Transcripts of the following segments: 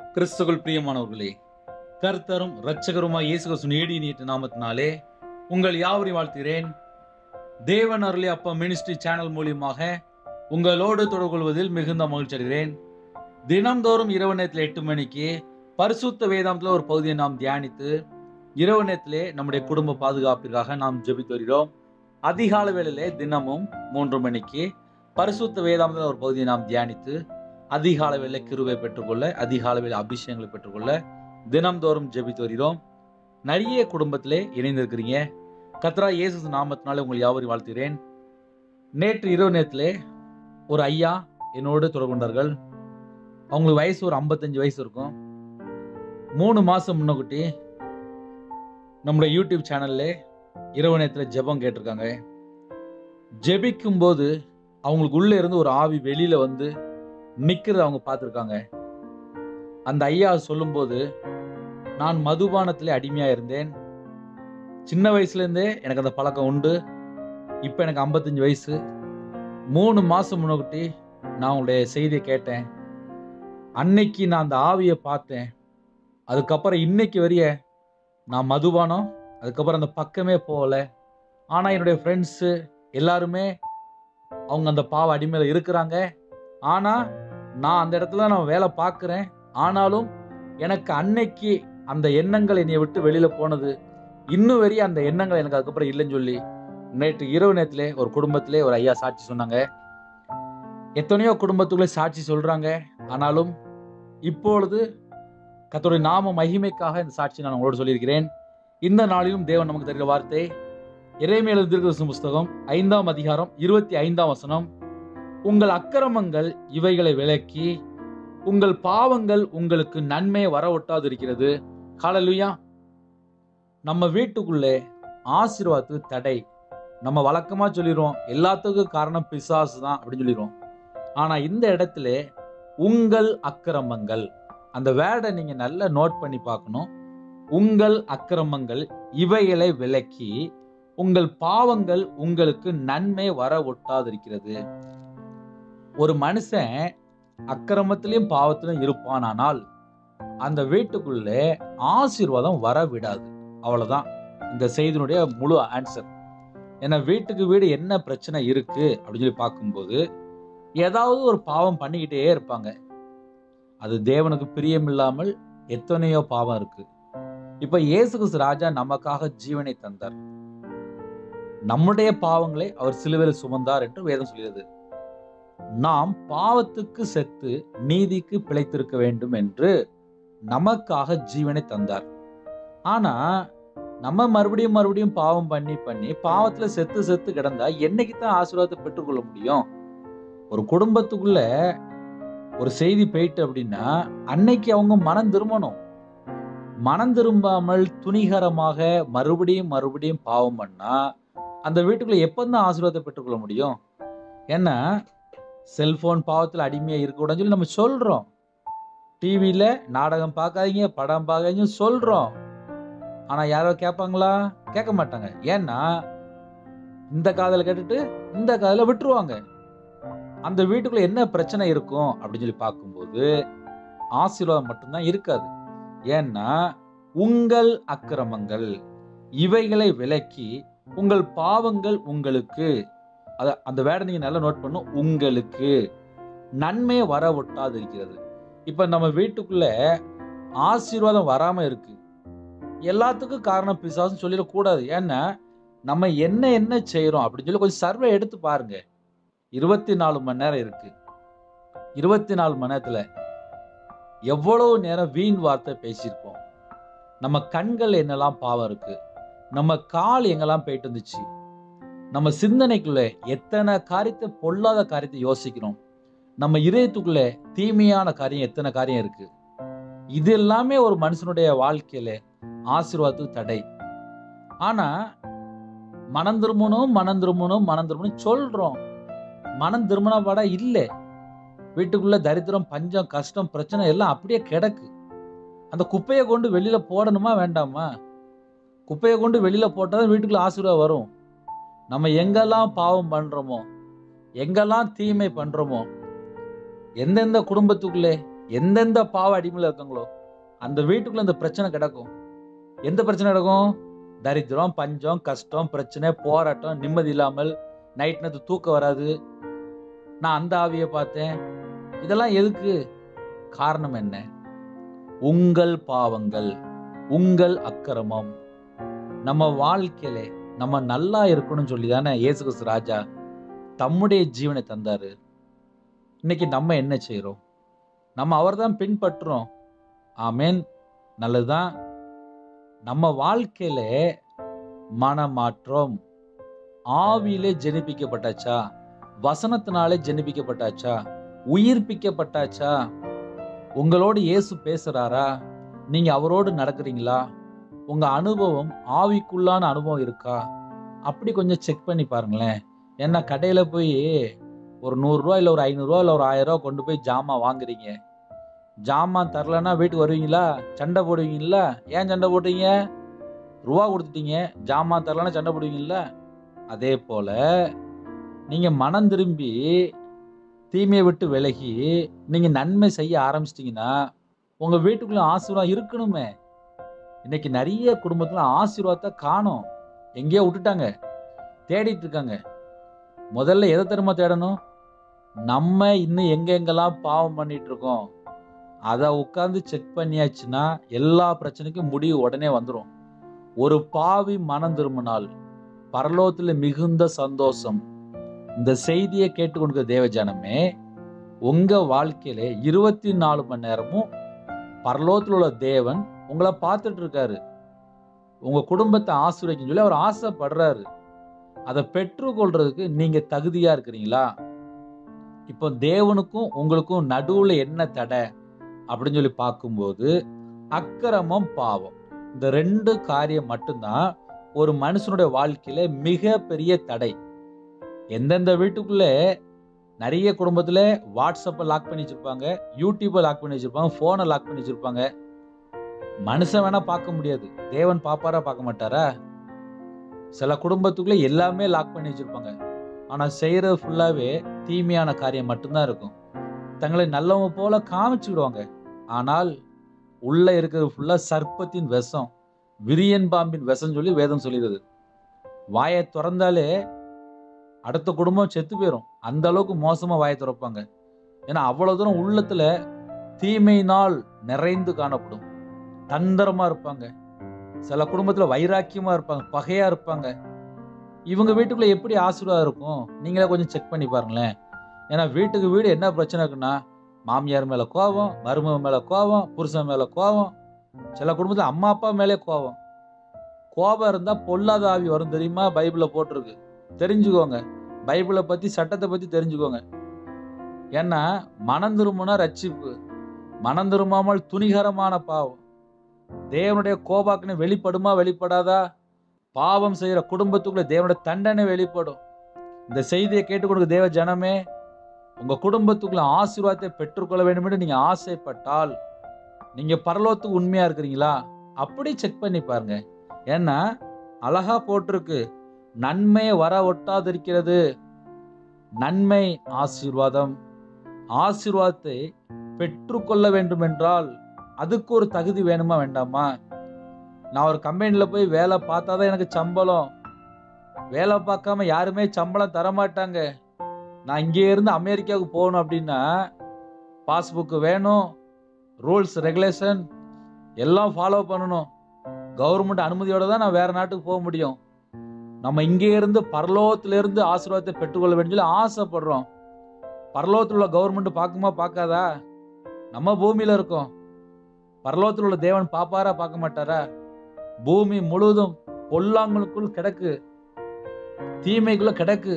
கிறிஸ்துக்குள் பிரியமானவர்களே கர்த்தரும் இரட்சகருமாய் இயேசு கிறிஸ்துவின் ஏடி நீட்டு நாமத்தினாலே உங்கள் யாவரையும் வாழ்த்துகிறேன் தேவன் அருளி அப்பா மினிஸ்ட்ரி சேனல் மூலியமாக உங்களோடு தொடர்பு கொள்வதில் மிகுந்த மகிழ்ச்சி அடைகிறேன் தினம்தோறும் இரவு நேரத்தில் எட்டு மணிக்கு பரிசுத்த வேதாந்தத்தில் ஒரு பகுதியை நாம் தியானித்து இரவு நேரத்திலே நம்முடைய குடும்ப பாதுகாப்பிற்காக நாம் ஜெபித்து வருகிறோம் அதிகால வேளையிலே தினமும் மூன்று மணிக்கு பரிசுத்த வேதாந்தத்தில் ஒரு பகுதியை நாம் தியானித்து அதிகால வேளை கிருவை பெற்றுக்கொள்ள அதிகால வேளை அபிஷேகங்களை பெற்றுக்கொள்ள தினம்தோறும் ஜெபித்து வருகிறோம் நிறைய குடும்பத்திலே இணைந்திருக்கிறீங்க கத்ரா இயேசு நாமத்தினாலே உங்கள் யாவரையும் வாழ்த்துகிறேன் நேற்று இரவு நேரத்திலே ஒரு ஐயா என்னோடு தொடர்பு கொண்டார்கள் அவங்களுக்கு வயசு ஒரு ஐம்பத்தஞ்சு வயசு இருக்கும் மூணு மாதம் முன்னகுட்டி நம்முடைய யூடியூப் சேனல்ல இரவு நேரத்தில் ஜெபம் கேட்டிருக்காங்க ஜெபிக்கும் போது அவங்களுக்கு உள்ள இருந்து ஒரு ஆவி வெளியில வந்து நிக்கிறத அவங்க பார்த்துருக்காங்க அந்த ஐயா சொல்லும்போது நான் மதுபானத்திலே அடிமையா இருந்தேன் சின்ன வயசுல இருந்தே எனக்கு அந்த பழக்கம் உண்டு இப்போ எனக்கு ஐம்பத்தஞ்சு வயசு மூணு மாசம் முன்னாடி நான் உங்களுடைய செய்தியை கேட்டேன் அன்னைக்கு நான் அந்த ஆவியை பார்த்தேன் அதுக்கப்புறம் இன்னைக்கு வரைய நான் மதுபானம் அதுக்கப்புறம் அந்த பக்கமே போகல ஆனால் என்னுடைய ஃப்ரெண்ட்ஸு எல்லாருமே அவங்க அந்த பாவ அடிமையில் இருக்கிறாங்க ஆனால் நான் அந்த இடத்துல நான் வேலை பார்க்குறேன் ஆனாலும் எனக்கு அன்னைக்கு அந்த எண்ணங்கள் என்னை விட்டு வெளியில் போனது இன்னும் வரையும் அந்த எண்ணங்கள் எனக்கு அதுக்கப்புறம் இல்லைன்னு சொல்லி நேற்று இரவு நேரத்திலே ஒரு குடும்பத்திலே ஒரு ஐயா சாட்சி சொன்னாங்க எத்தனையோ குடும்பத்துக்குள்ளே சாட்சி சொல்கிறாங்க ஆனாலும் இப்பொழுது கத்தோடைய நாம மகிமைக்காக இந்த சாட்சி நான் உங்களோடு சொல்லியிருக்கிறேன் இந்த நாளிலும் தேவன் நமக்கு தருகிற வார்த்தை இறைமையில திருக்கிற புஸ்தகம் ஐந்தாம் அதிகாரம் இருபத்தி ஐந்தாம் வசனம் உங்கள் அக்கிரமங்கள் இவைகளை விலக்கி உங்கள் பாவங்கள் உங்களுக்கு நன்மை வர ஒட்டாது இருக்கிறது காலலுயா நம்ம வீட்டுக்குள்ளே ஆசீர்வாதத்துக்கு தடை நம்ம வழக்கமா சொல்லிடுவோம் எல்லாத்துக்கும் காரணம் பிசாசு தான் அப்படின்னு சொல்லிடுவோம் ஆனா இந்த இடத்துல உங்கள் அக்கிரமங்கள் அந்த வேர்டை நீங்க நல்லா நோட் பண்ணி பார்க்கணும் உங்கள் அக்கிரமங்கள் இவைகளை விலக்கி உங்கள் பாவங்கள் உங்களுக்கு நன்மை வர ஒட்டாதிருக்கிறது ஒரு மனுஷன் அக்கிரமத்திலையும் பாவத்திலும் இருப்பானானால் அந்த வீட்டுக்குள்ளே ஆசீர்வாதம் வர விடாது அவ்வளவுதான் இந்த செய்தியினுடைய முழு ஆன்சர் ஏன்னா வீட்டுக்கு வீடு என்ன பிரச்சனை இருக்கு அப்படின்னு சொல்லி பார்க்கும்போது ஏதாவது ஒரு பாவம் பண்ணிக்கிட்டே இருப்பாங்க அது தேவனுக்கு பிரியமில்லாமல் எத்தனையோ பாவம் இருக்கு இப்ப இயேசு கிறிஸ்து ராஜா நமக்காக ஜீவனை தந்தார் நம்முடைய பாவங்களை அவர் சிலுவையில் சுமந்தார் என்று வேதம் சொல்கிறது நாம் பாவத்துக்கு செத்து நீதிக்கு பிழைத்திருக்க வேண்டும் என்று நமக்காக ஜீவனை தந்தார் ஆனா நம்ம மறுபடியும் மறுபடியும் பாவம் பண்ணி பண்ணி பாவத்துல செத்து செத்து கிடந்தா என்னைக்கு தான் ஆசீர்வாதத்தை பெற்றுக்கொள்ள முடியும் ஒரு குடும்பத்துக்குள்ள ஒரு செய்தி போயிட்டு அப்படின்னா அன்னைக்கு அவங்க மனம் திரும்பணும் மனம் திரும்பாமல் துணிகரமாக மறுபடியும் மறுபடியும் பாவம் பண்ணா அந்த வீட்டுக்குள்ள எப்பந்தான் ஆசீர்வாதத்தை பெற்றுக்கொள்ள முடியும் ஏன்னா செல்போன் பாவத்தில் அடிமையாக இருக்கக்கூடாதுன்னு சொல்லி நம்ம சொல்கிறோம் டிவியில் நாடகம் பார்க்காதீங்க படம் பார்க்காதீங்க சொல்கிறோம் ஆனால் யாரோ கேட்பாங்களா கேட்க மாட்டாங்க ஏன்னா இந்த காதில் கேட்டுட்டு இந்த காதில் விட்டுருவாங்க அந்த வீட்டுக்குள்ள என்ன பிரச்சனை இருக்கும் அப்படின்னு சொல்லி பார்க்கும்போது ஆசீர்வாதம் மட்டும்தான் இருக்காது ஏன்னா உங்கள் அக்கிரமங்கள் இவைகளை விலக்கி உங்கள் பாவங்கள் உங்களுக்கு அத அந்த வேடை நீங்க நல்லா நோட் பண்ணும் உங்களுக்கு நன்மை வர ஒட்டாது இருக்கிறது இப்ப நம்ம வீட்டுக்குள்ள ஆசீர்வாதம் வராம இருக்கு எல்லாத்துக்கும் காரணம் பிசாசுன்னு சொல்லிடக்கூடாது ஏன்னா நம்ம என்ன என்ன செய்யறோம் அப்படின்னு சொல்லி கொஞ்சம் சர்வே எடுத்து பாருங்க இருபத்தி நாலு மணி நேரம் இருக்கு இருபத்தி நாலு மணி நேரத்துல எவ்வளவு நேரம் வீண் வார்த்தை பேசியிருப்போம் நம்ம கண்கள் என்னெல்லாம் பாவம் இருக்கு நம்ம கால் எங்கெல்லாம் போயிட்டு இருந்துச்சு நம்ம சிந்தனைக்குள்ள எத்தனை காரியத்தை பொல்லாத காரியத்தை யோசிக்கிறோம் நம்ம இதயத்துக்குள்ள தீமையான காரியம் எத்தனை காரியம் இருக்கு இது எல்லாமே ஒரு மனுஷனுடைய வாழ்க்கையில ஆசீர்வாதத்துக்கு தடை ஆனா மனம் திரும்பணும் மனம் திரும்பணும் மனம் திரும்பணும் சொல்றோம் மனம் திரும்பின பட இல்லை வீட்டுக்குள்ள தரித்திரம் பஞ்சம் கஷ்டம் பிரச்சனை எல்லாம் அப்படியே கிடக்கு அந்த குப்பையை கொண்டு வெளியில போடணுமா வேண்டாமா குப்பையை கொண்டு வெளியில போட்டால் வீட்டுக்குள்ள ஆசீர்வாதம் வரும் நம்ம எங்கெல்லாம் பாவம் பண்றோமோ எங்கெல்லாம் தீமை பண்றோமோ எந்தெந்த குடும்பத்துக்குள்ளே எந்தெந்த பாவ அடிமையில் இருக்காங்களோ அந்த வீட்டுக்குள்ள இந்த பிரச்சனை கிடக்கும் எந்த பிரச்சனை கிடக்கும் தரித்திரம் பஞ்சம் கஷ்டம் பிரச்சனை போராட்டம் நிம்மதி இல்லாமல் நைட் நேரத்து தூக்கம் வராது நான் அந்த ஆவியை பார்த்தேன் இதெல்லாம் எதுக்கு காரணம் என்ன உங்கள் பாவங்கள் உங்கள் அக்கிரமம் நம்ம வாழ்க்கையில நம்ம நல்லா இருக்கணும்னு சொல்லி தானே இயேசு கிறிஸ்து ராஜா தம்முடைய ஜீவனை தந்தாரு இன்னைக்கு நம்ம என்ன செய்றோம் நம்ம அவர்தான் பின்பற்றுறோம் ஆமேன் நல்லதுதான் நம்ம வாழ்க்கையில மனமாற்றம் ஆவியிலே ஜெனிப்பிக்கப்பட்டாச்சா வசனத்தினாலே ஜெனிப்பிக்கப்பட்டாச்சா உயிர்ப்பிக்கப்பட்டாச்சா உங்களோடு இயேசு பேசுறாரா நீங்க அவரோடு நடக்கிறீங்களா உங்க அனுபவம் ஆவிக்குள்ளான அனுபவம் இருக்கா அப்படி கொஞ்சம் செக் பண்ணி பாருங்களேன் ஏன்னா கடையில போய் ஒரு நூறுரூவா இல்லை ஒரு ஐநூறுரூவா இல்லை ஒரு ஆயிரம் ரூபா கொண்டு போய் ஜாமான் வாங்குறீங்க ஜாமான் தரலன்னா வீட்டுக்கு வருவீங்களா சண்டை போடுவீங்களா ஏன் சண்டை போடுறீங்க ரூபா கொடுத்துட்டீங்க ஜாமான் தரலன்னா சண்டை போடுவீங்கல்ல அதே போல நீங்க மனம் திரும்பி தீமையை விட்டு விலகி நீங்க நன்மை செய்ய ஆரம்பிச்சிட்டீங்கன்னா உங்க வீட்டுக்குள்ள ஆசீர்வாதம் இருக்கணுமே இன்னைக்கு நிறைய குடும்பத்துல ஆசீர்வாதத்தை காணோம் எங்கேயோ விட்டுட்டாங்க தேடிட்டு இருக்காங்க முதல்ல எதை தெரியுமா தேடணும் நம்ம இன்னும் எங்க எங்கெல்லாம் பாவம் பண்ணிட்டு இருக்கோம் அதை உட்காந்து செக் பண்ணியாச்சுன்னா எல்லா பிரச்சனைக்கும் முடிவு உடனே வந்துடும் ஒரு பாவி மனம் திரும்பினால் பரலோகத்தில் மிகுந்த சந்தோஷம் இந்த செய்தியை கேட்டுக்கொண்டிருக்க தேவ ஜனமே உங்க வாழ்க்கையில இருபத்தி நாலு மணி நேரமும் பரலோகத்தில் உள்ள தேவன் உங்களை பார்த்துட்டு இருக்காரு உங்க குடும்பத்தை ஆசீர்வதிக்கும் சொல்லி அவர் ஆசைப்படுறாரு அதை பெற்றுக்கொள்றதுக்கு நீங்க தகுதியா இருக்கிறீங்களா இப்போ தேவனுக்கும் உங்களுக்கும் நடுவுல என்ன தடை அப்படின்னு சொல்லி பார்க்கும்போது அக்கிரமம் பாவம் இந்த ரெண்டு காரியம் மட்டும்தான் ஒரு மனுஷனுடைய வாழ்க்கையில மிக பெரிய தடை எந்தெந்த வீட்டுக்குள்ள நிறைய குடும்பத்துல வாட்ஸ்அப்பை லாக் பண்ணி வச்சிருப்பாங்க யூடியூப்பை லாக் பண்ணி வச்சிருப்பாங்க போனை லாக் பண்ணி வச்சிருப்பாங்க மனுஷன் வேணா பார்க்க முடியாது தேவன் பாப்பாரா பார்க்க மாட்டாரா சில குடும்பத்துக்குள்ள எல்லாமே லாக் பண்ணி வச்சிருப்பாங்க ஆனா செய்யறது ஃபுல்லாவே தீமையான காரியம் மட்டும்தான் இருக்கும் தங்களை நல்லவங்க போல காமிச்சுக்கிடுவாங்க ஆனால் உள்ள இருக்கிறது ஃபுல்லா சர்ப்பத்தின் விஷம் விரியன் பாம்பின் விஷம் சொல்லி வேதம் சொல்லிடுது வாயை திறந்தாலே அடுத்த குடும்பம் செத்து போயிடும் அந்த அளவுக்கு மோசமா வாயை திறப்பாங்க ஏன்னா அவ்வளவு தூரம் உள்ளத்துல தீமையினால் நிறைந்து காணப்படும் தந்திரமா இருப்பாங்க சில குடும்பத்துல வைராக்கியமா இருப்பாங்க பகையா இருப்பாங்க இவங்க வீட்டுக்குள்ள எப்படி ஆசீர்வாதம் இருக்கும் நீங்களே கொஞ்சம் செக் பண்ணி பாருங்களேன் ஏன்னா வீட்டுக்கு வீடு என்ன பிரச்சனை இருக்குன்னா மாமியார் மேல கோபம் மருமக மேல கோபம் புருஷன் மேல கோபம் சில குடும்பத்துல அம்மா அப்பா மேலே கோபம் கோபம் இருந்தா பொல்லாத ஆவி வரும் தெரியுமா பைபிள்ல போட்டிருக்கு தெரிஞ்சுக்கோங்க பைபிளை பத்தி சட்டத்தை பத்தி தெரிஞ்சுக்கோங்க ஏன்னா மனம் திரும்பினா ரட்சிப்பு மனம் திரும்பாமல் துணிகரமான பாவம் தேவனுடைய கோபாக்கினை வெளிப்படுமா வெளிப்படாதா பாவம் செய்யற குடும்பத்துக்குள்ள தேவனுடைய தண்டனை வெளிப்படும் இந்த செய்தியை கேட்டுக்கொடுக்க தேவ ஜனமே உங்க குடும்பத்துக்குள்ள ஆசீர்வாதத்தை பெற்றுக்கொள்ள வேண்டும் என்று நீங்க ஆசைப்பட்டால் நீங்க பரலோகத்துக்கு உண்மையா இருக்கிறீங்களா அப்படி செக் பண்ணி பாருங்க ஏன்னா அழகா போட்டிருக்கு நன்மையை வர ஒட்டாதிருக்கிறது நன்மை ஆசீர்வாதம் ஆசீர்வாதத்தை பெற்றுக்கொள்ள வேண்டும் என்றால் அதுக்கு ஒரு தகுதி வேணுமா வேண்டாமா நான் ஒரு கம்பெனில போய் வேலை பார்த்தா தான் எனக்கு சம்பளம் வேலை பார்க்காம யாருமே சம்பளம் தர மாட்டாங்க நான் இங்கே இருந்து அமெரிக்காவுக்கு போகணும் அப்படின்னா பாஸ்புக் வேணும் ரூல்ஸ் ரெகுலேஷன் எல்லாம் ஃபாலோ பண்ணணும் கவர்மெண்ட் அனுமதியோட தான் நான் வேற நாட்டுக்கு போக முடியும் நம்ம இங்கே இருந்து பரலோகத்துல இருந்து ஆசீர்வாதத்தை பெற்றுக்கொள்ள வேண்டும் சொல்லி ஆசைப்படுறோம் பரலோகத்தில் உள்ள கவர்மெண்ட் பார்க்குமா பார்க்காதா நம்ம பூமியில இருக்கோம் பரலோகத்தில் உள்ள தேவன் பாப்பாரா பார்க்க மாட்டாரா பூமி முழுவதும் பொல்லாங்களுக்குள் கிடக்கு தீமைக்குள்ள கிடக்கு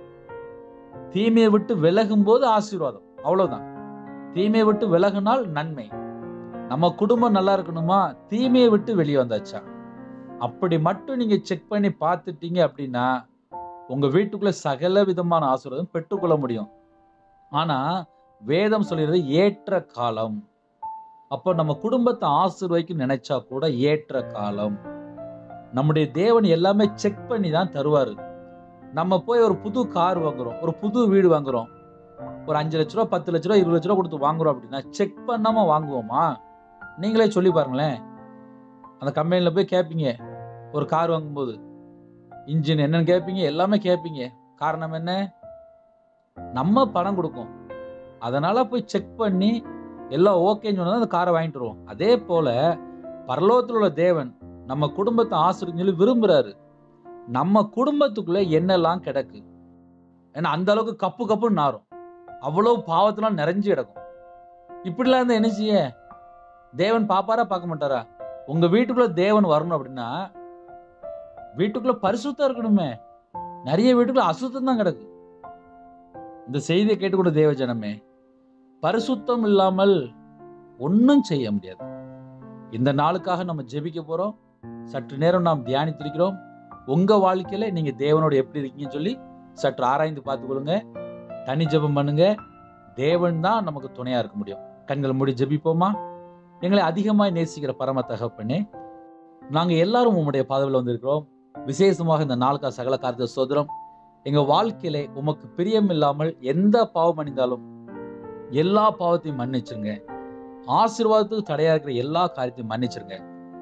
தீமையை விட்டு விலகும் போது ஆசீர்வாதம் அவ்வளவுதான் தீமையை விட்டு விலகுனால் நன்மை நம்ம குடும்பம் நல்லா இருக்கணுமா தீமையை விட்டு வெளியே வந்தாச்சா அப்படி மட்டும் நீங்க செக் பண்ணி பார்த்துட்டீங்க அப்படின்னா உங்க வீட்டுக்குள்ள சகல விதமான ஆசீர்வாதம் பெற்றுக்கொள்ள முடியும் ஆனா வேதம் சொல்கிறது ஏற்ற காலம் அப்போ நம்ம குடும்பத்தை ஆசீர்வதிக்க நினைச்சா கூட ஏற்ற காலம் நம்முடைய தேவன் எல்லாமே செக் பண்ணி தான் தருவாரு நம்ம போய் ஒரு புது கார் வாங்குறோம் ஒரு புது வீடு வாங்குறோம் ஒரு அஞ்சு லட்ச ரூபா பத்து லட்ச ரூபா இருபது லட்ச ரூபா கொடுத்து வாங்குறோம் அப்படின்னா செக் பண்ணாம வாங்குவோமா நீங்களே சொல்லி பாருங்களேன் அந்த கம்பெனியில் போய் கேட்பீங்க ஒரு கார் வாங்கும்போது இன்ஜின் என்னன்னு கேட்பீங்க எல்லாமே கேட்பீங்க காரணம் என்ன நம்ம பணம் கொடுக்கும் அதனால போய் செக் பண்ணி எல்லாம் ஓகேன்னு சொன்னா அந்த காரை வாங்கிட்டு வருவோம் அதே போல பரலோகத்தில் உள்ள தேவன் நம்ம குடும்பத்தை ஆசிரியர் சொல்லி விரும்புறாரு நம்ம குடும்பத்துக்குள்ள என்னெல்லாம் கிடக்கு ஏன்னா அந்த அளவுக்கு கப்பு கப்புன்னு நாரும் அவ்வளவு பாவத்தெல்லாம் நிறைஞ்சு கிடக்கும் இப்படிலாம் இருந்தா என்ன செய்ய தேவன் பாப்பாரா பார்க்க மாட்டாரா உங்க வீட்டுக்குள்ள தேவன் வரணும் அப்படின்னா வீட்டுக்குள்ள பரிசுத்தம் இருக்கணுமே நிறைய வீட்டுக்குள்ள அசுத்தம் தான் கிடக்கு இந்த செய்தியை கேட்டுக்கொண்ட தேவ ஜனமே பரிசுத்தம் இல்லாமல் ஒன்றும் செய்ய முடியாது இந்த நாளுக்காக நம்ம ஜெபிக்க போறோம் சற்று நேரம் நாம் தியானித்திருக்கிறோம் உங்க வாழ்க்கையில நீங்க தேவனோட எப்படி இருக்கீங்கன்னு சொல்லி சற்று ஆராய்ந்து பார்த்துக்கொள்ளுங்க தனி ஜெபம் பண்ணுங்க தேவன் தான் நமக்கு துணையா இருக்க முடியும் கண்கள் மூடி ஜெபிப்போமா எங்களை அதிகமாய் நேசிக்கிற பரம தகப்பனே நாங்க எல்லாரும் உம்முடைய பாதவில் வந்திருக்கிறோம் விசேஷமாக இந்த நாளுக்கா சகல காரியத்தை சோதரம் எங்க வாழ்க்கையில உமக்கு பிரியம் இல்லாமல் எந்த பாவம் அணிந்தாலும் எல்லா பாவத்தையும் மன்னிச்சிருங்க ஆசீர்வாதத்துக்கு தடையா இருக்கிற எல்லா காரியத்தையும் மன்னிச்சிருங்க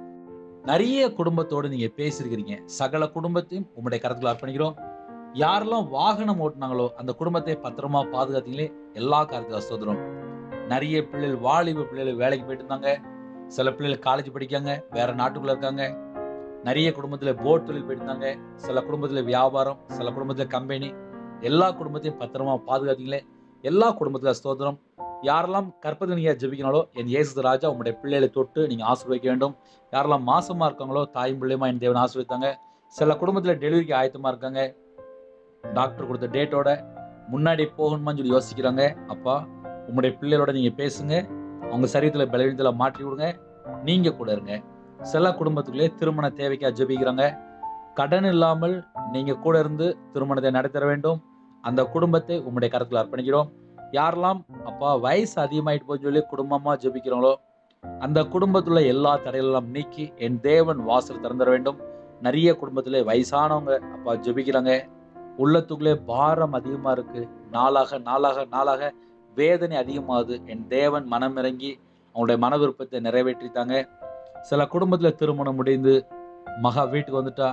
நிறைய குடும்பத்தோடு நீங்க பேசியிருக்கிறீங்க சகல குடும்பத்தையும் உம்முடைய கருத்துல அர்ப்பணிக்கிறோம் யாரெல்லாம் வாகனம் ஓட்டுனாங்களோ அந்த குடும்பத்தை பத்திரமா பாதுகாத்தீங்களே எல்லா காரியத்தையும் சோதரம் நிறைய பிள்ளைகள் வாலிப பிள்ளைகள் வேலைக்கு போயிட்டு இருந்தாங்க சில பிள்ளைகள் காலேஜ் படிக்காங்க வேற நாட்டுக்குள்ள இருக்காங்க நிறைய குடும்பத்துல போட் தொழில் போயிட்டு இருந்தாங்க சில குடும்பத்துல வியாபாரம் சில குடும்பத்துல கம்பெனி எல்லா குடும்பத்தையும் பத்திரமா பாதுகாத்தீங்களே எல்லா குடும்பத்துல ஸ்தோத்திரம் யாரெல்லாம் கற்பதை நீங்க ஜெபிக்கனாலோ என் இயேசு ராஜா உங்களுடைய பிள்ளைகளை தொட்டு நீங்க ஆசீர்வதிக்க வேண்டும் யாரெல்லாம் மாசமா இருக்காங்களோ தாயும் பிள்ளையுமா என் தேவன் ஆசீர்வதித்தாங்க சில குடும்பத்துல டெலிவரிக்கு ஆயத்தமா இருக்காங்க டாக்டர் கொடுத்த டேட்டோட முன்னாடி போகணுமான்னு சொல்லி யோசிக்கிறாங்க அப்பா உங்களுடைய பிள்ளைகளோட நீங்க பேசுங்க அவங்க சரீரத்துல பலவீனத்துல மாற்றி விடுங்க நீங்க கூட இருங்க சில குடும்பத்துக்குள்ளே திருமண தேவைக்கா ஜெபிக்கிறாங்க கடன் இல்லாமல் நீங்க கூட இருந்து திருமணத்தை நடத்தர வேண்டும் அந்த குடும்பத்தை உங்களுடைய கருத்துல அர்ப்பணிக்கிறோம் யாரெல்லாம் அப்பா வயசு அதிகமாயிட்டு போய் சொல்லி குடும்பமா ஜெபிக்கிறாங்களோ அந்த குடும்பத்துல எல்லா தடைகளெல்லாம் நீக்கி என் தேவன் வாசல் திறந்துட வேண்டும் நிறைய குடும்பத்துல வயசானவங்க அப்பா ஜெபிக்கிறாங்க உள்ளத்துக்குள்ளே பாரம் அதிகமா இருக்கு நாளாக நாளாக நாளாக வேதனை அதிகமாகுது என் தேவன் மனம் இறங்கி அவங்களுடைய மன விருப்பத்தை நிறைவேற்றித்தாங்க சில குடும்பத்துல திருமணம் முடிந்து மகா வீட்டுக்கு வந்துட்டா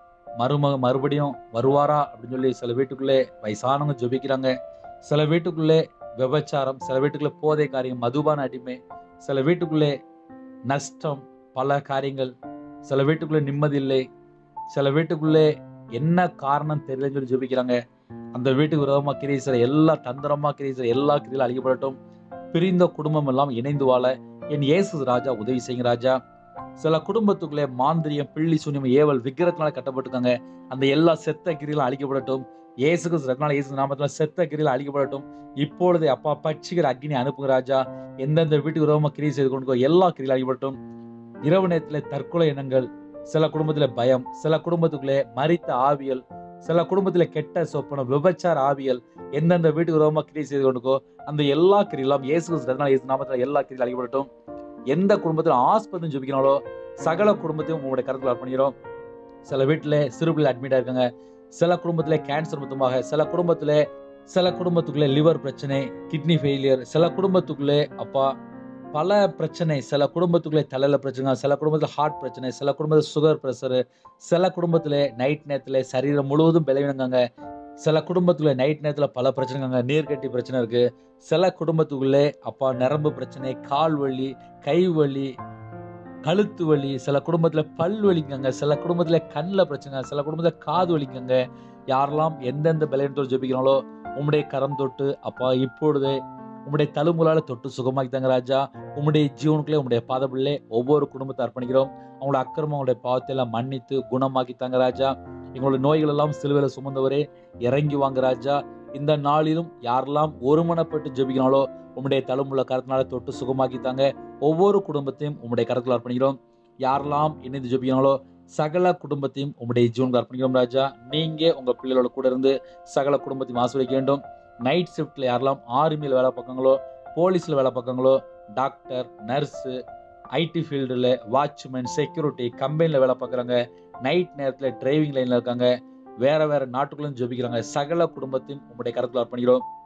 மருமக மறுபடியும் வருவாரா அப்படின்னு சொல்லி சில வீட்டுக்குள்ளே வயசானவங்க ஜெபிக்கிறாங்க சில வீட்டுக்குள்ளே விபச்சாரம் சில வீட்டுக்குள்ளே போதை காரியம் மதுபான அடிமை சில வீட்டுக்குள்ளே நஷ்டம் பல காரியங்கள் சில வீட்டுக்குள்ளே நிம்மதி இல்லை சில வீட்டுக்குள்ளே என்ன காரணம் தெரியலன்னு சொல்லி ஜெபிக்கிறாங்க அந்த வீட்டுக்கு விரோதமா கிரீசர் எல்லா தந்திரமா கிரீசர் எல்லா கிரியிலும் அழிக்கப்படட்டும் பிரிந்த குடும்பம் எல்லாம் இணைந்து வாழ என் இயேசு ராஜா உதவி செய்யுங்க ராஜா சில குடும்பத்துக்குள்ளே மாந்திரியம் பிள்ளி சூன்யம் ஏவல் விக்கிரத்தினால கட்டப்பட்டிருக்காங்க அந்த எல்லா செத்த கிரியிலும் அழிக்கப்படட்டும் இயேசுக்கு ரத்னால இயேசு நாமத்துல செத்த கிரியில அழிக்கப்படட்டும் இப்பொழுதே அப்பா பட்சிக்கிற அக்னி அனுப்புங்க ராஜா எந்தெந்த வீட்டுக்கு விரோதமா கிரியை செய்து கொண்டு இருக்கோ எல்லா கிரியிலும் அழிக்கப்படட்டும் இரவு நேரத்துல தற்கொலை எண்ணங்கள் சில குடும்பத்துல பயம் சில குடும்பத்துக்குள்ளே மரித்த ஆவியல் சில குடும்பத்துல கெட்ட சொப்பனம் விபச்சார ஆவியல் எந்தெந்த வீட்டுக்கு விரோதமா கிரியை செய்து கொண்டுக்கோ அந்த எல்லா கிரியிலும் இயேசு கிறிஸ்து ரத்னால இயேசு நாமத்துல எல்லா கிரியிலும் அழிக்கப்படட்டும் எந்த குடும்பத்துல ஆஸ்பத்திரி ஜபிக்கிறாங்களோ சகல குடும்பத்தையும் உங்களுடைய கருத்துல அர்ப்பணிக்கிறோம் சில வீட்டுல சிறு பிள்ளை அட்மிட் ஆயிருக்காங்க சில குடும்பத்துல கேன்சர் மொத்தமாக சில குடும்பத்துல சில குடும்பத்துக்குள்ளே லிவர் பிரச்சனை கிட்னி ஃபெயிலியர் சில குடும்பத்துக்குள்ளே அப்பா பல பிரச்சனை சில குடும்பத்துக்குள்ளே தலையில பிரச்சனை சில குடும்பத்துல ஹார்ட் பிரச்சனை சில குடும்பத்துல சுகர் ப்ரெஷரு சில குடும்பத்துல நைட் நேரத்துல சரீரம் முழுவதும் பலவீனங்காங்க சில குடும்பத்துக்குள்ள நைட் நேரத்துல பல பிரச்சனைங்க நீர்க்கட்டி பிரச்சனை இருக்கு சில குடும்பத்துக்குள்ளே அப்பா நரம்பு பிரச்சனை கால் வலி கை வலி கழுத்து வலி சில குடும்பத்துல பல் வலிக்கங்க சில குடும்பத்துல கண்ணில் பிரச்சனை சில குடும்பத்துல காது வலிக்கங்க யாரெல்லாம் எந்தெந்த பலவீனத்தோடு ஜெபிக்கிறாங்களோ உம்முடைய கரம் தொட்டு அப்பா இப்பொழுதே உம்முடைய தழும்புலால தொட்டு சுகமாக்கி தாங்க ராஜா உம்முடைய ஜீவனுக்குள்ளே உம்முடைய பாதபிள்ளே ஒவ்வொரு குடும்பத்தை அர்ப்பணிக்கிறோம் அவங்களோட அக்கிரமம் அவங்களுடைய பாவத்தை எல்லாம் மன்னித்து குணமாக்கி தாங்க ராஜா எங்களுடைய நோய்கள் எல்லாம் சிலுவையில சுமந்தவரே இறங்கி வாங்க ராஜா இந்த நாளிலும் யாரெல்லாம் ஒருமனப்பட்டு ஜெபிக்கிறாங்களோ உம்முடைய தழும்புள்ள கரத்தினால தொட்டு சுகமாக்கி தாங்க ஒவ்வொரு குடும்பத்தையும் உம்முடைய கரத்தில் அர்ப்பணிக்கிறோம் யாரெல்லாம் இணைந்து ஜெபிக்கிறாங்களோ சகல குடும்பத்தையும் உம்முடைய ஜீவனுக்கு அர்ப்பணிக்கிறோம் ராஜா நீங்க உங்க பிள்ளைகளோட கூட இருந்து சகல குடும்பத்தையும் ஆசிரியக்க வேண்டும் நைட் ஷிஃப்ட்ல யாரெல்லாம் ஆர்மியில் வேலை பார்க்காங்களோ போலீஸ்ல வேலை பார்க்காங்களோ டாக்டர் நர்ஸு ஐடி ஃபீல்டில் வாட்ச்மேன் செக்யூரிட்டி கம்பெனியில் வேலை பார்க்குறாங்க நைட் நேரத்தில் டிரைவிங் லைனில் இருக்காங்க வேற வேற நாட்டுக்குள்ளும் ஜெபிக்கிறாங்க சகல குடும்பத்தையும் உங்களுடைய கருத்தில் அர்ப்பணிக்கிறோம்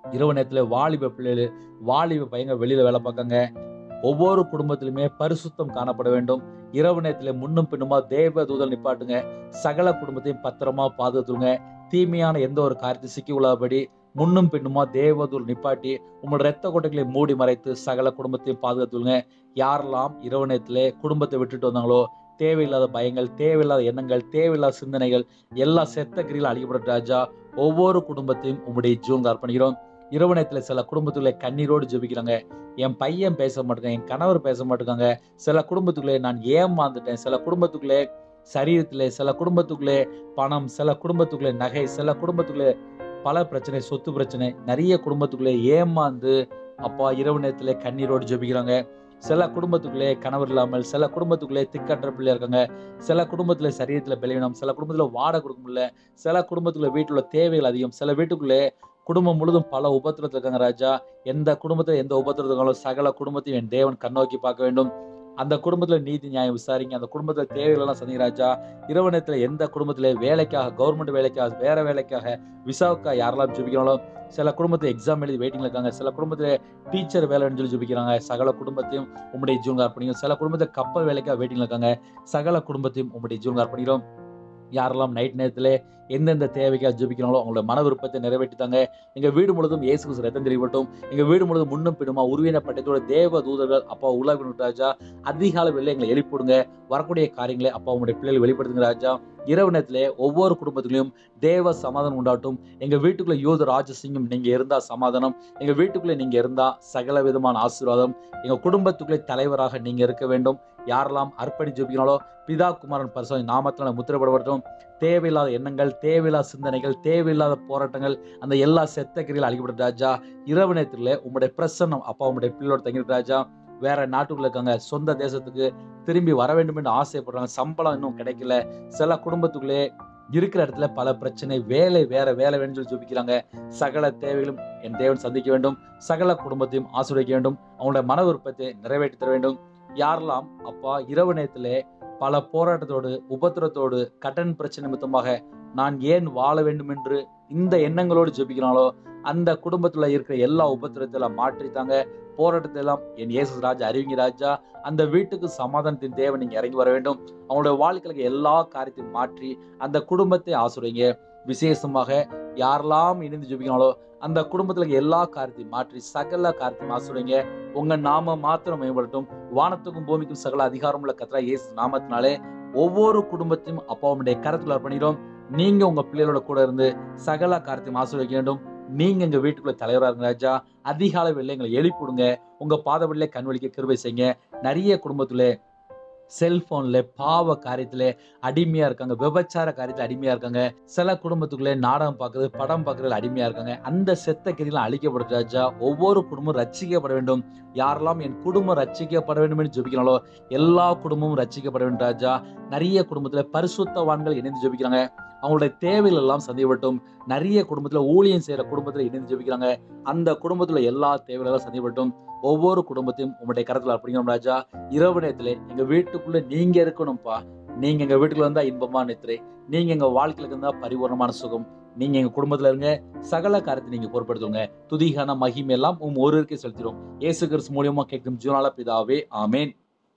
இரவு நேரத்துல வாலிப பிள்ளைகள் வாலிப பையங்க வெளியில வேலை பார்க்காங்க ஒவ்வொரு குடும்பத்திலுமே பரிசுத்தம் காணப்பட வேண்டும் இரவு நேரத்துல முன்னும் பின்னுமா தேவ தூதல் நிப்பாட்டுங்க சகல குடும்பத்தையும் பத்திரமா பாதுகாத்துங்க தீமையான எந்த ஒரு காரியத்தை சிக்கி உள்ளபடி முன்னும் பின்னுமா தேவதூர் நிப்பாட்டி உங்களோட ரத்த கொட்டைகளை மூடி மறைத்து சகல குடும்பத்தையும் பாதுகாத்துங்க யாரெல்லாம் இரவு நேரத்திலே குடும்பத்தை விட்டுட்டு வந்தாங்களோ தேவையில்லாத பயங்கள் தேவையில்லாத எண்ணங்கள் தேவையில்லாத சிந்தனைகள் எல்லா செத்த கிரிகளும் அழிக்கப்பட்ட ராஜா ஒவ்வொரு குடும்பத்தையும் உங்களுடைய ஜீவன் அர்ப்பணிக்கிறோம் இரவு நேரத்தில் சில குடும்பத்துக்குள்ளே கண்ணீரோடு ஜெபிக்கிறாங்க என் பையன் பேச மாட்டேங்க என் கணவர் பேச மாட்டேங்காங்க சில குடும்பத்துக்குள்ளே நான் ஏமாந்துட்டேன் சில குடும்பத்துக்குள்ளே சரீரத்திலே சில குடும்பத்துக்குள்ளே பணம் சில குடும்பத்துக்குள்ளே நகை சில குடும்பத்துக்குள்ளே பல பிரச்சனை சொத்து பிரச்சனை நிறைய குடும்பத்துக்குள்ளே ஏமாந்து அப்பா இரவு நேரத்தில் கண்ணீரோடு ஜெபிக்கிறாங்க சில குடும்பத்துக்குள்ளே கணவர் இல்லாமல் சில குடும்பத்துக்குள்ளே திக்கற்ற பிள்ளை இருக்காங்க சில குடும்பத்துல சரீரத்துல பலவீனம் சில குடும்பத்துல வாடகை கொடுக்க முடியல சில குடும்பத்துல வீட்டுல உள்ள தேவைகள் அதிகம் சில வீட்டுக்குள்ளே குடும்பம் முழுதும் பல உபத்திரத்துல இருக்காங்க ராஜா எந்த குடும்பத்துல எந்த உபத்திரத்துல இருக்காங்களோ சகல குடும்பத்தையும் என் தேவன் கண்ணோக்கி பார்க்க வேண்டும் அந்த குடும்பத்துல நீதி நியாயம் விசாரிங்க அந்த குடும்பத்துல தேவைகள் எல்லாம் சந்திங்க ராஜா இரவு நேரத்துல எந்த குடும்பத்துல வேலைக்காக கவர்மெண்ட் வேலைக்காக வேற வேலைக்காக விசாவுக்காக யாரெல்லாம் ஜெபிக்கிறாங்களோ சில குடும்பத்துல எக்ஸாம் எழுதி வெயிட்டிங்ல இருக்காங்க சில குடும்பத்துல டீச்சர் வேலைன்னு சொல்லி ஜெபிக்கிறாங்க சகல குடும்பத்தையும் உம்முடைய ஜீவன் அர்ப்பணிக்கும் சில குடும்பத்துல கப்பல் வேலைக்காக வெயிட்டிங்ல இருக்காங்க சகல குடும்பத்தையும் உம்முடைய ஜீவன் அர்ப்பணிக்கிறோம் யாரெல்லாம் நைட் நேரத்துல எந்தெந்த தேவைக்காக ஜெபிக்கிறாங்களோ அவங்களோட மன விருப்பத்தை நிறைவேற்றித்தாங்க எங்க வீடு முழுதும் இயேசு கிறிஸ்து ரத்தம் தெரியப்பட்டும் எங்க வீடு முழுதும் முன்னும் பின்னுமா உருவின பட்டத்தோட தேவ தூதர்கள் அப்பா உலக ராஜா அதிகால வெளில எங்களை எழுப்பிடுங்க வரக்கூடிய காரியங்களை அப்பா உங்களுடைய பிள்ளைகள் வெளிப்படுத்துங்க ராஜா இரவு நேரத்திலே ஒவ்வொரு குடும்பத்திலையும் தேவ சமாதானம் உண்டாட்டும் எங்க வீட்டுக்குள்ள யூத ராஜசிங்கம் நீங்க இருந்தா சமாதானம் எங்க வீட்டுக்குள்ள நீங்க இருந்தா சகல விதமான ஆசீர்வாதம் எங்க குடும்பத்துக்குள்ளே தலைவராக நீங்க இருக்க வேண்டும் யாரெல்லாம் அர்ப்பணி ஜெபிக்கிறாங்களோ பிதா குமாரன் பரிசு நாமத்தினால முத்திரப்படப்பட்டும் தேவையில்லாத எண்ணங்கள் தேவையில்லாத சிந்தனைகள் தேவையில்லாத போராட்டங்கள் அந்த எல்லா செத்த கிரிகள் அழிக்கப்பட்ட ராஜா இரவு நேரத்தில் உங்களுடைய பிரசன்னம் அப்பா உங்களுடைய பிள்ளையோட தங்கிட்டு ராஜா வேற நாட்டுக்குள்ள இருக்காங்க சொந்த தேசத்துக்கு திரும்பி வர வேண்டும் என்று ஆசைப்படுறாங்க சம்பளம் இன்னும் கிடைக்கல சில குடும்பத்துக்குள்ளே இருக்கிற இடத்துல பல பிரச்சனை வேலை வேற வேலை வேணும்னு சொல்லி ஜெபிக்கிறாங்க சகல தேவைகளும் என் தேவன் சந்திக்க வேண்டும் சகல குடும்பத்தையும் ஆசீர்வதிக்க வேண்டும் அவங்களுடைய மன விருப்பத்தை நிறைவேற்றி தர வேண்டும் யாரெல்லாம் அப்பா இரவு நேரத்திலே பல போராட்டத்தோடு உபத்திரத்தோடு கடன் பிரச்சனை நிமித்தமாக நான் ஏன் வாழ வேண்டும் என்று இந்த எண்ணங்களோடு ஜெபிக்கிறாங்களோ அந்த குடும்பத்துல இருக்கிற எல்லா உபத்திரத்தை எல்லாம் மாற்றித்தாங்க போராட்டத்தை எல்லாம் என் இயேசு ராஜா அறிவிங்க ராஜா அந்த வீட்டுக்கு சமாதானத்தின் தேவை நீங்க இறங்கி வர வேண்டும் அவங்களுடைய வாழ்க்கையில எல்லா காரியத்தையும் மாற்றி அந்த குடும்பத்தை ஆசுறீங்க விசேஷமாக யாரெல்லாம் இணைந்து ஜெபிக்கிறாங்களோ அந்த குடும்பத்துல இருக்க எல்லா காரியத்தையும் மாற்றி சகல காரியத்தையும் ஆசுறீங்க உங்க நாம மாத்திரம் மேம்படட்டும் வானத்துக்கும் பூமிக்கும் சகல அதிகாரமுள்ள கத்ரா இயேசு நாமத்தினாலே ஒவ்வொரு குடும்பத்தையும் அப்பாவுடைய கரத்துல பண்ணிடும் நீங்க உங்க பிள்ளைகளோட கூட இருந்து சகல காரியத்தையும் ஆசீர்வதிக்க வேண்டும் நீங்க எங்க வீட்டுக்குள்ள தலைவரா இருங்க ராஜா அதிகால வெளில எங்களை எழுப்பிடுங்க உங்க பாதவழியில கண்வழிக்க கிருபை செய்யுங்க நிறைய குடும்பத்துல செல்போன்ல பாவ காரியத்துல அடிமையா இருக்காங்க விபச்சார காரியத்துல அடிமையா இருக்காங்க சில குடும்பத்துக்குள்ளே நாடகம் பார்க்கறது படம் பார்க்கறதுல அடிமையா இருக்காங்க அந்த செத்த கிரிலாம் அழிக்கப்படுது ராஜா ஒவ்வொரு குடும்பமும் ரட்சிக்கப்பட வேண்டும் யாரெல்லாம் என் குடும்பம் ரட்சிக்கப்பட வேண்டும் என்று ஜெபிக்கிறாங்களோ எல்லா குடும்பமும் ரட்சிக்கப்பட வேண்டும் ராஜா நிறைய குடும்பத்துல பரிசுத்தவான்கள் இணைந்து ஜெபிக்கிறாங்க அவங்களுடைய தேவைகள் எல்லாம் சந்திப்பட்டும் நிறைய குடும்பத்துல ஊழியம் செய்யற குடும்பத்துல இணைந்து ஜெபிக்கிறாங்க அந்த குடும்பத்துல எல்லா தேவைகளும் சந்திப்பட்டும் ஒவ்வொரு குடும்பத்தையும் உங்களுடைய கரத்துல அப்படிங்கிறோம் ராஜா இரவு நேரத்துல எங்க வீட்டுக்குள்ள நீங்க இருக்கணும்ப்பா நீங்க எங்க வீட்டுக்குள்ள இருந்தா இன்பமா நித்திரை நீங்க எங்க வாழ்க்கையில இருந்தா பரிபூர்ணமான சுகம் நீங்க எங்க குடும்பத்துல இருங்க சகல காரியத்தை நீங்க பொறுப்படுத்துங்க துதிகான மகிமை எல்லாம் உம் ஒருவருக்கே செலுத்திடும் இயேசு கிறிஸ்து மூலியமா கேட்கும் ஜீவனால பிதாவே ஆமேன்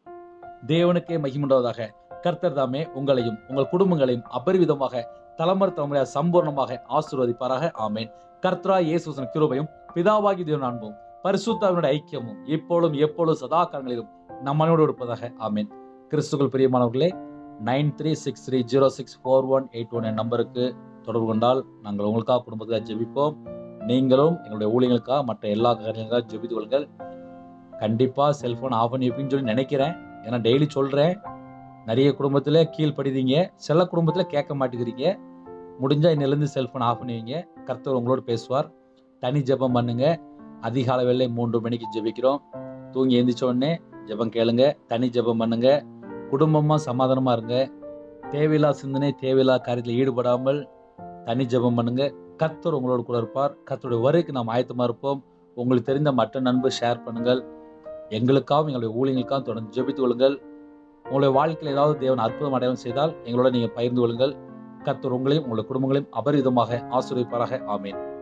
தேவனுக்கே மகிமுண்டாவதாக கர்த்தர் தாமே உங்களையும் உங்கள் குடும்பங்களையும் அபரிவிதமாக தலைமுறை தலைமுறையாக சம்பூர்ணமாக ஆசீர்வதிப்பாராக ஆமேன் கர்த்தரா இயேசுவின் கிருபையும் பிதாவாகி தேவன் அன்பும் பரிசுத்தாவினுடைய ஐக்கியமும் இப்பொழுதும் எப்பொழுதும் சதா காலங்களிலும் நம்மளோடு இருப்பதாக ஆமேன் கிறிஸ்துக்கள் பிரியமானவர்களே nine three six three zero six four one eight one நம்பருக்கு தொடர்பு கொண்டால் நாங்கள் உங்களுக்காக குடும்பத்துக்காக ஜெபிப்போம் நீங்களும் எங்களுடைய ஊழியர்களுக்காக மற்ற எல்லா காரியங்களுக்காக ஜெபித்து கொள்ளுங்கள் கண்டிப்பாக செல்ஃபோன் ஆஃப் பண்ணி வைப்பீங்கன்னு சொல்லி நினைக்கிறேன் ஏன்னா டெய்லி சொல்கிறேன் நிறைய குடும்பத்தில் கீழ்ப்படுதீங்க சில குடும்பத்தில் கேட்க மாட்டேங்கிறீங்க முடிஞ்சால் இன்னிலேருந்து செல்ஃபோன் ஆஃப் பண்ணி வைங்க கர்த்தர் உங்களோட பேசுவார் தனி ஜெபம் பண்ணுங்க அதிகாலை வேலை மூன்று மணிக்கு ஜெபிக்கிறோம் தூங்கி எந்திரிச்ச உடனே ஜெபம் கேளுங்க தனி ஜெபம் பண்ணுங்க குடும்பமாக சமாதானமாக இருங்க தேவையில்லா சிந்தனை தேவையில்லா காரியத்தில் ஈடுபடாமல் தனி ஜெபம் பண்ணுங்க கர்த்தர் உங்களோட கூட இருப்பார் கர்த்தருடைய வருகைக்கு நாம் ஆயத்தமாக இருப்போம் உங்களுக்கு தெரிந்த மற்ற நண்பர் ஷேர் பண்ணுங்கள் எங்களுக்காகவும் எங்களுடைய ஊழியங்களுக்காகவும் தொடர்ந்து ஜெபித்து கொள்ளுங்கள் உங்களுடைய வாழ்க்கையில் ஏதாவது தேவன் அற்புதம் அடையாளம் செய்தால் எங்களோட நீங்கள் பகிர்ந்து கொள்ளுங்கள் கர்த்தர் உங்களையும் உங்களுடைய குடும்பங்களையும் அபரிதமாக ஆசீர்வதிப்பாராக ஆமேன்